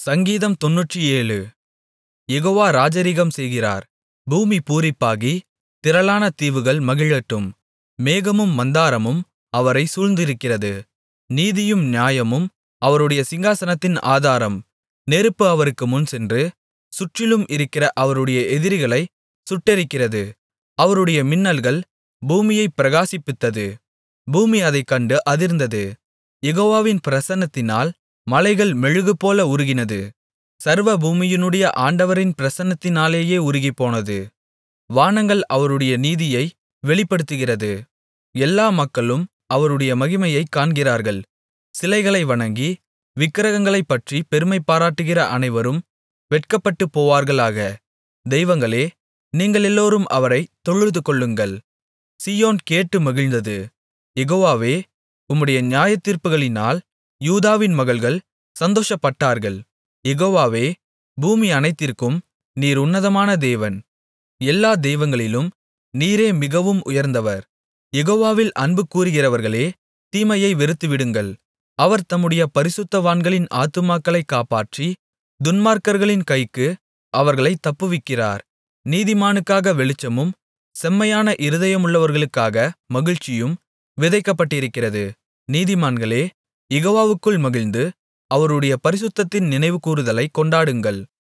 சங்கீதம் தொண்ணூற்றேழு யெகோவா ராஜரிகம் செய்கிறார் பூமி பூரிப்பாகி திரளான தீவுகள் மகிழட்டும் மேகமும் மந்தாரமும் அவரைச் சூழ்ந்திருக்கிறது நீதியும் நியாயமும் அவருடைய சிங்காசனத்தின் ஆதாரம் நெருப்பு அவருக்கு முன்சென்று சுற்றிலும் இருக்கிற அவருடைய எதிரிகளைச் சுட்டெரிக்கிறது அவருடைய மின்னல்கள் பூமியைப் பிரகாசிப்பித்தது பூமி அதைக் கண்டு அதிர்ந்தது யெகோவாவின் பிரசன்னத்தினால் மலைகள் மெழுகுபோல உருகினது சர்வ பூமியினுடைய ஆண்டவரின் பிரசன்னத்தினாலேயே உருகிப்போனது வானங்கள் அவருடைய நீதியை வெளிப்படுத்துகிறது எல்லா மக்களும் அவருடைய மகிமையைக் காண்கிறார்கள் சிலைகளை வணங்கி விக்கிரகங்களைப்பற்றிப் பெருமைபாராட்டுகிற அனைவரும் வெட்கப்பட்டுப் போவார்களாக தெய்வங்களே நீங்களெல்லோரும் அவரைத் தொழுதுகொள்ளுங்கள் சீயோன் கேட்டு மகிழ்ந்தது யெகோவாவே உம்முடைய நியாயத்தீர்ப்புகளினால் யூதாவின் மகள்கள் சந்தோஷப்பட்டார்கள் யெகோவாவே பூமி அனைத்திற்கும் நீர் உன்னதமான தேவன் எல்லா தெய்வங்களிலும் நீரே மிகவும் உயர்ந்தவர் யெகோவாவில் அன்புகூருகிறவர்களே தீமையை வெறுத்துவிடுங்கள் அவர் தம்முடைய பரிசுத்தவான்களின் ஆத்துமாக்களைக் காப்பாற்றி துன்மார்க்கர்களின் கைக்கு அவர்களைத் தப்புவிக்கிறார் நீதிமானுக்காக வெளிச்சமும் செம்மையான இருதயமுள்ளவர்களுக்காக மகிழ்ச்சியும் விதைக்கப்பட்டிருக்கிறது நீதிமான்களே யெகோவாவுக்குள் மகிழ்ந்து அவருடைய பரிசுத்தத்தின் நினைவுகூருதலைக் கொண்டாடுங்கள்